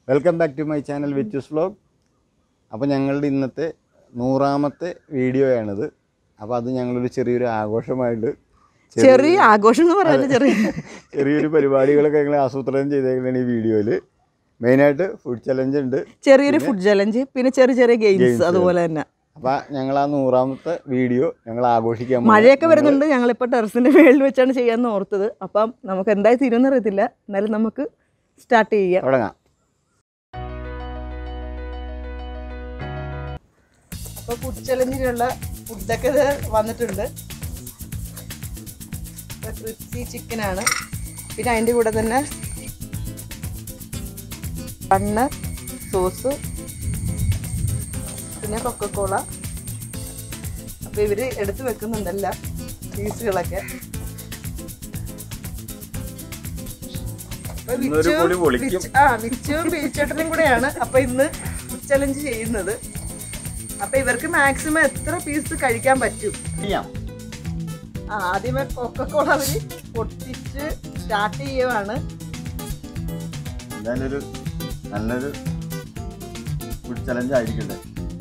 Welcome back to my channel Vichus vlog അപ്പോൾ ഞങ്ങളുടെ ഇന്നത്തെ നൂറാമത്തെ വീഡിയോയാണിത് അപ്പോൾ അത് ഞങ്ങളൊരു ചെറിയൊരു ആഘോഷമായിട്ട് ചെറിയ- ചെറിയ ആഘോഷം എന്ന് പറയാൻ ചെറിയ ചെറിയൊരു പരിപാടികളൊക്കെ ഞങ്ങൾ ആസൂത്രണം ചെയ്തേക്കുന്നതാണ് ഈ വീഡിയോയിൽ മെയിനായിട്ട് ഫുഡ് ചലഞ്ച് ഉണ്ട് ചെറിയൊരു ഫുഡ് ചലഞ്ച് പിന്നെ ചെറിയ ചെറിയ ഗെയിംസ് അതുപോലെ തന്നെ അപ്പോൾ ഞങ്ങൾ ആ നൂറാമത്തെ വീഡിയോ ഞങ്ങൾ ആഘോഷിക്കാൻ പോകുന്നു. മഴയൊക്കെ വരുന്നുണ്ട് ഞങ്ങളിപ്പോൾ ടെറസിന്റെ മേളിൽ വെച്ചാണ് ചെയ്യാന്ന് ഓർത്തത് അപ്പം നമുക്ക് എന്തായി തീരുമെന്ന് അറിയത്തില്ല എന്നാലും നമുക്ക് സ്റ്റാർട്ട് ചെയ്യാം തുടങ്ങാം അപ്പോൾ ഫുഡ് ചലഞ്ചിനുള്ള ഫുഡൊക്കെ ഇത് വന്നിട്ടുണ്ട് ക്രിസ്പി ചിക്കനാണ് പിന്നെ അതിൻ്റെ കൂടെ തന്നെ കണ്ണ് സോസ് പിന്നെ കൊക്കക്കോള അപ്പോൾ ഇവർ എടുത്ത് വെക്കുന്നുണ്ടല്ല പീസുകളൊക്കെ അപ്പൊ ഇന്നൊരു വിച്ചുവും പൊളി പൊളിക്കും. വിച്ച്- ആ വിച്ചുവും ബിരിച്ചേട്ടനും കൂടെയാണ് അപ്പൊ ഇന്ന് ഫുഡ് ചലഞ്ച് ചെയ്യുന്നത് അപ്പൊ ഇവർക്ക് മാക്സിമം എത്ര പീസ് കഴിക്കാൻ പറ്റും ചെയ്യാം ആ ആദ്യമേ കൊക്കക്കോള അവര് പൊട്ടിച്ച് സ്റ്റാർട്ട് ചെയ്യുവാണ് എന്തായാലും ഒരു നല്ലൊരു ഫുഡ് ചലഞ്ച് ആയിരിക്കട്ടെ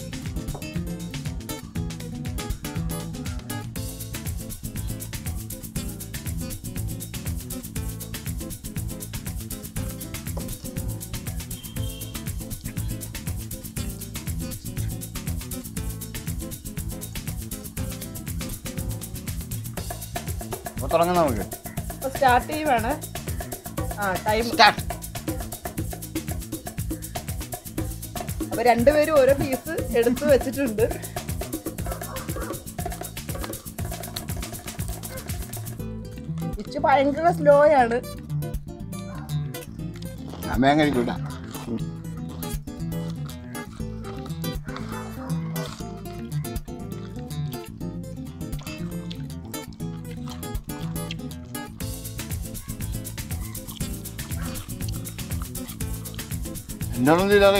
അപ്പോൾ തുടങ്ങാം നമുക്ക് അപ്പൊ സ്റ്റാർട്ട് ചെയ്യുവാണ് ആ ടൈം സ്റ്റാർട്ട് അപ്പൊ രണ്ടുപേരും ഓരോ പീസ് എടുത്തു വെച്ചിട്ടുണ്ട് വിച്ച് ഭയങ്കര സ്ലോ ആണ് അമ്മയും കഴിക്കൂല എന്നോടൊന്നും ചെയ്താലേ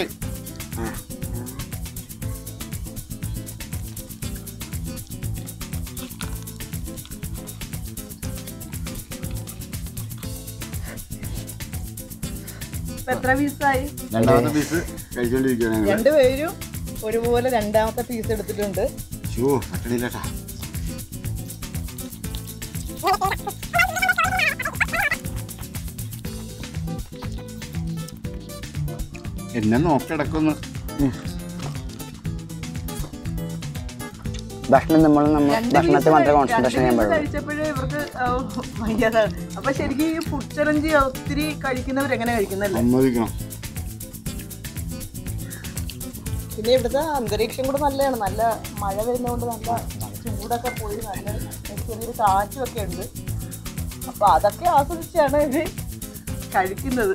ഇപ്പൊ എത്ര പീസായി രണ്ടാമത്തെ പീസ് കഴിച്ചോണ്ടിരിക്കുകയാണ് ഞങ്ങൾ രണ്ടുപേരും ഒരുപോലെ രണ്ടാമത്തെ പീസ് എടുത്തിട്ടുണ്ട് ഷൂ പറ്റണില്ലട്ടാ എന്നെ നോക്കിടക്കൊന്ന് ഭക്ഷണം നമ്മൾ നമ്മൾ ഭക്ഷണത്തിൽ മാത്രമേ കോൺസെൻട്രേഷൻ ചെയ്യാൻ പാടുള്ളൂ കഴിച്ചപ്പോഴേ ഇവർക്ക് ആ, വയ്യാതാണ് അപ്പൊ ശരിക്കും ഈ ഫുഡ് ചലഞ്ച് ഒത്തിരി കഴിക്കുന്നവർ എങ്ങനെ കഴിക്കുന്നല്ലേ സമ്മതിക്കണം പിന്നെ ഇവിടുത്തെ അന്തരീക്ഷം കൂടെ നല്ലതാണ് നല്ല മഴ വരുന്നതുകൊണ്ട് നല്ല ചൂടൊക്കെ പോയി നല്ല ചെറിയൊരു കാറ്റും ഒക്കെ ഉണ്ട് അപ്പൊ അതൊക്കെ ആസ്വദിച്ചാണ് ഇത് കഴിക്കുന്നത്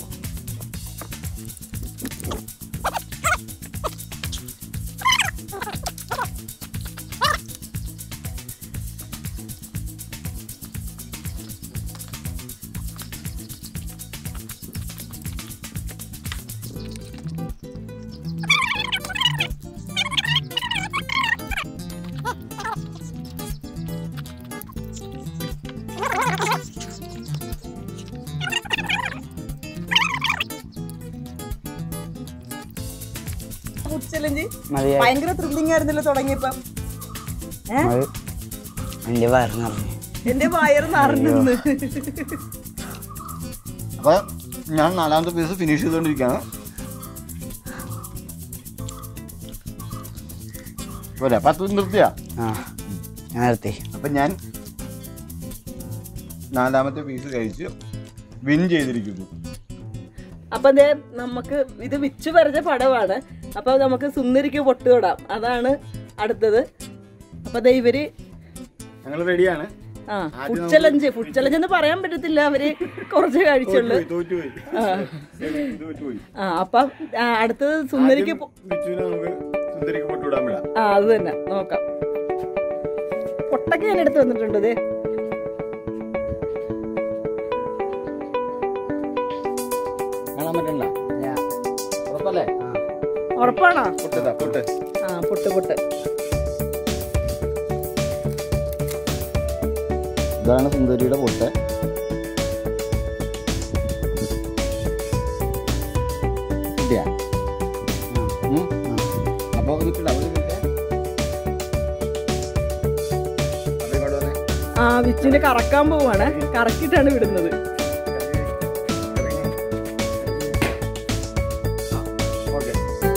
ഫുഡ് ചലഞ്ച് മതിയായി ഭയങ്കര ത്രില്ലിംഗ് ആയിരുന്നല്ലോ തുടങ്ങിയപ്പം ഏ അത് എൻ്റെ വയറ് നിറഞ്ഞു എന്റെ വയറ് നിറഞ്ഞെന്ന് അപ്പൊ ഞാൻ നാലാമത്തെ പീസ് ഫിനിഷ് ചെയ്തുകൊണ്ടിരിക്കുകയാണ് പോരാ പത്ത് നിർത്തിയാ ആ ഞാൻ നിർത്തി അപ്പൊ ഞാൻ നാലാമത്തെ പീസ് കഴിച്ച് വിൻ ചെയ്തിരിക്കുന്നു അപ്പൊ ദേ നമുക്ക് ഇത് വിച്ചു വരച്ച പടമാണ് അപ്പൊ നമുക്ക് സുന്ദരിക്ക് പൊട്ടുതൊടാം അതാണ് അടുത്തത് അപ്പൊ ദേ ഇവര് ഞങ്ങൾ റെഡിയാണ് ആ ഫുഡ് ചലഞ്ച് ഫുഡ് ചലഞ്ച് എന്ന് പറയാൻ പറ്റത്തില്ല അവര് കുറച്ച് കഴിച്ചുള്ളൂ തോറ്റുപോയി ആ. തോറ്റുപോയി ആ അപ്പം ആ, അടുത്തത് സുന്ദരിക്ക് പൊ- ബിച്ചുവിനെ നമുക്ക് സുന്ദരിക്ക് പൊട്ടുവിടാൻ വിടാം ആ അത് തന്നെ നോക്കാം പൊട്ടൊക്കെ ഞാൻ എടുത്ത് വന്നിട്ടുണ്ട് ദേ കാണാൻ പറ്റണ്ട ഉറപ്പല്ലേ ഉറപ്പാണോ പൊട്ടതാ പൊട്ട് ആ പൊട്ട് പൊട്ട് ഇതാണ് സുന്ദരിയുടെ പൊട്ട് കിട്ടിയാ ഉം? അപ്പൊ ഒരു കിട്ടാ ഒരു കിട്ടാ അപ്പൊ ഇങ്ങോട്ട് വന്നേ ആ വിച്ചിനെ കറക്കാൻ പോവാണ് കറക്കിട്ടാണ് വിടുന്നത് ഓക്കെ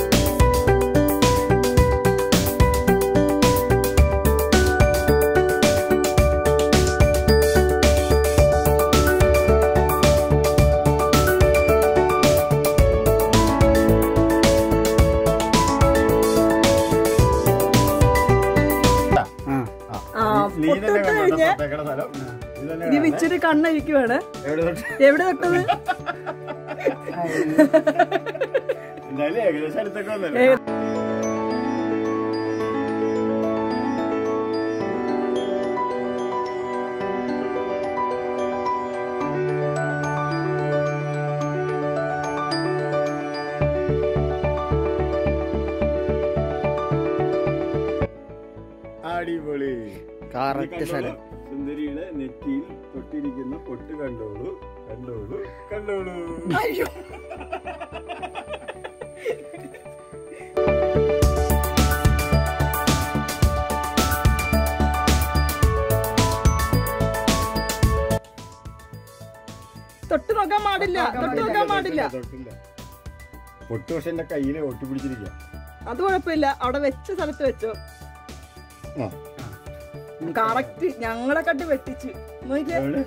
ആ ആ പൊട്ടിട്ട് കഴിഞ്ഞ് ഇനി വിച്ചിന് കണ്ണരിക്കുവാണ് എവിടെ തൊട്ടത് എന്തായാലും ഏകദേശം അടുത്തൊക്കെ വന്നല്ലോ ഏ- അടിപൊളി കറക്റ്റ് ഇത് സ്ഥലം കണ്ടോളൂ. സുന്ദരിയുടെ നെറ്റിയിൽ തൊട്ടിരിക്കുന്ന പൊട്ട് കണ്ടോളൂ കണ്ടോളൂ കണ്ടോളൂ അയ്യോ തൊട്ട് നോക്കാൻ പാടില്ല തൊട്ട് നോക്കാൻ പാടില്ല തൊട്ടില്ല പൊട്ട് പക്ഷെ എന്റെ കയ്യില് ഒട്ടി പിടിച്ചിരിക്കുക അത് കുഴപ്പമില്ല അവിടെ വെച്ച സ്ഥലത്ത് വെച്ചോ ആ. കറക്റ്റ് ഞങ്ങളെ കണ്ട് വെട്ടിച്ച് നോക്കിയേ എവിടെ?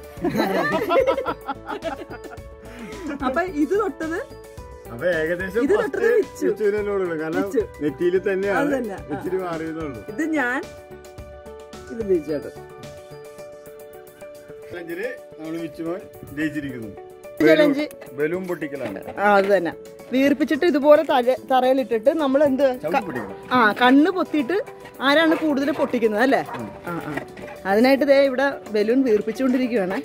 അപ്പൊ ഇത് തൊട്ടത് അപ്പൊ ഏകദേശം ഇത് first തൊട്ടത് വിച്ചു. വിച്ചുവിന് തന്നെ കൊടുക്കണം. കാരണം വിച്ചു. നെറ്റിയിൽ അത് തന്നെയാണ് തന്നെ, ആ. ഇച്ചിരി മാറിയതുള്ളൂ ഇത് ഞാൻ ഇത് ബിജുചേട്ടൻ ചലഞ്ചില് നമ്മള് വിച്ചുമോൻ ജയിച്ചിരിക്കുന്നു ചലഞ്ച് ബലൂൺ പൊട്ടിക്കലാണ് ആ അത് തന്നെ വീർപ്പിച്ചിട്ട് ഇതുപോലെ തല തറയിലിട്ടിട്ട് നമ്മൾ എന്ത് ചവിട്ടി പൊട്ടിക്കണം ആ കണ്ണ് പൊത്തിയിട്ട് ആരാണ് കൂടുതൽ പൊട്ടിക്കുന്നത് അല്ലേ ആ ആ അതിനായിട്ട് ദേ ഇവിടെ ബലൂൺ വീർപ്പിച്ചുകൊണ്ടിരിക്കുകയാണ്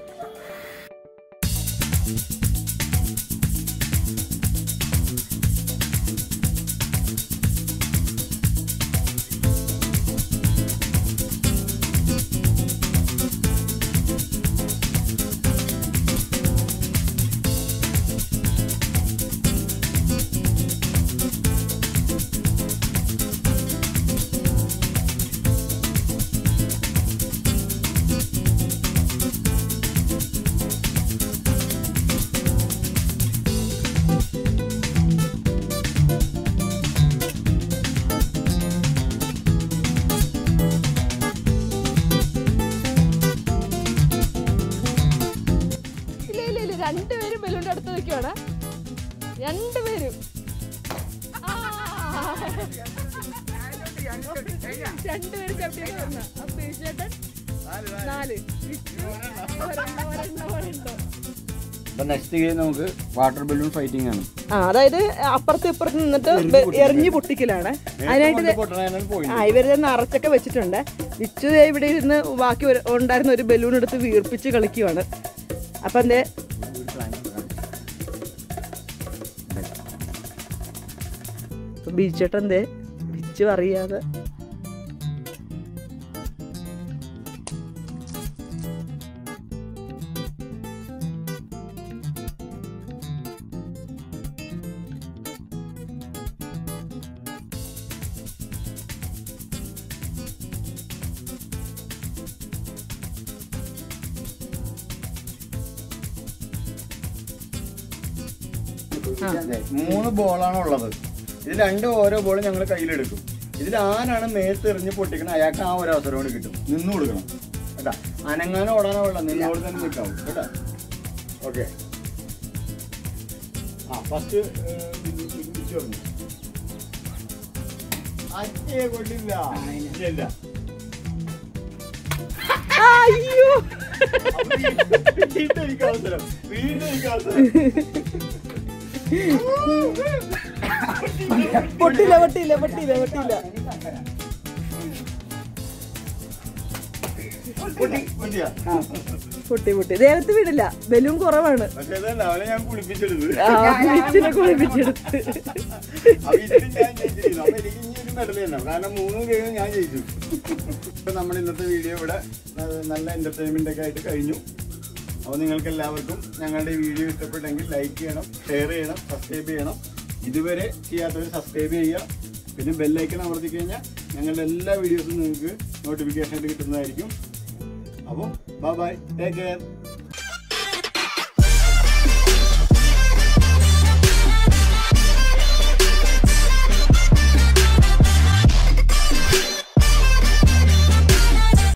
ഇല്ല ഇല്ല ഇല്ല രണ്ടുപേരും ബലൂണിന്റെ അടുത്ത് നിൽക്കുവാണ് രണ്ടുപേരും ആ. രണ്ടുപേരും ചവിട്ടിയൊക്കെ വന്ന അപ്പൊ ചേട്ടൻ നാല് വിച്ചു, ഒരെണ്ണം, ഒരെണ്ണം, ഒരെണ്ണം. അപ്പൊ നെക്സ്റ്റ് ഗെയിം നമുക്ക് വാട്ടർ ബലൂൺ ഫൈറ്റിംഗ് ആണ് ആ അതായത് അപ്പുറത്ത് ഇപ്പുറത്ത് നിന്നിട്ട് ബെ- എറിഞ്ഞു പൊട്ടിക്കലാണ് അതിനായിട്ട് ഇത് പോയി ആ ഇവര് നിറച്ചൊക്കെ വെച്ചിട്ടുണ്ട് വിച്ചു ദേ ഇവിടെ ഇരുന്ന് ബാക്കി ഒരു- ഉണ്ടായിരുന്ന ഒരു ബലൂൺ എടുത്ത് വീർപ്പിച്ച് കളിക്കുവാണ് അപ്പൊ എന്തേ ബീച്ചേട്ടൻ എന്തേ ബിച്ചു അറിയാതെ മൂന്ന് ബോളാണ് ഉള്ളത് ഇതിൽ രണ്ട് ഓരോ ബോൾ ഞങ്ങൾ കയ്യിലെടുക്കും ഇതിൽ ആരാണ് മേത്തെറിഞ്ഞ് പൊട്ടിക്കണം അയാൾക്ക് ആ ഒരു അവസരം കൂടി കിട്ടും നിന്ന് കൊടുക്കണം കേട്ടാ അനങ്ങാനോ ഓടാനോ ഉള്ള നിന്നോട് തന്നെ നിൽക്കാവും കേട്ടാ ഓക്കെ ആ ഫസ്റ്റ് പറഞ്ഞു അച്ഛയെ കൊണ്ടില്ല ഇല്ല അയ്യോ വീണ്ടും എനിക്ക് അവസരം വീണ്ടും എനിക്ക് അവസരം പൊട്ടില്ല പൊട്ടില്ല പൊട്ടില്ല പൊട്ടില്ല പൊട്ടി പൊട്ടിയാ പൊട്ടി പൊട്ടി ദേവത്ത് വീടില്ല ബലൂൺ കുറവാണ് പക്ഷേ അതല്ല അവനെ ഞാൻ കുളിപ്പിച്ചെടുത്ത് ആ, വിച്ചിനെ കുളിപ്പിച്ചെടുത്ത് അപ്പൊ ഇതില് ഞാൻ ജയിച്ചിരിക്കുന്നു. അപ്പൊ എനിക്ക് ഇനി ഒരു medal തന്നെ. കാരണം മൂന്നും ഗെയിം ഞാൻ ജയിച്ചു ഇപ്പൊ നമ്മൾ ഇന്നത്തെ വീഡിയോ ഇവിടെ ന- നല്ല എന്റർടൈൻമെന്റ് ഒക്കെ ആയിട്ട് കഴിഞ്ഞു അപ്പോൾ നിങ്ങൾക്ക് എല്ലാവർക്കും ഞങ്ങളുടെ ഈ വീഡിയോ ഇഷ്ടപ്പെട്ടെങ്കിൽ ലൈക്ക് ചെയ്യണം ഷെയർ ചെയ്യണം സബ്സ്ക്രൈബ് ചെയ്യണം ഇതുവരെ ചെയ്യാത്തവർ സബ്സ്ക്രൈബ് ചെയ്യുക പിന്നെ ബെല്ലൈക്കൺ അമർത്തി കഴിഞ്ഞാൽ ഞങ്ങളുടെ എല്ലാ വീഡിയോസും നിങ്ങൾക്ക് നോട്ടിഫിക്കേഷൻ ആയിട്ട് കിട്ടുന്നതായിരിക്കും അപ്പോൾ ബൈ ബൈ ടേക്ക് കെയർ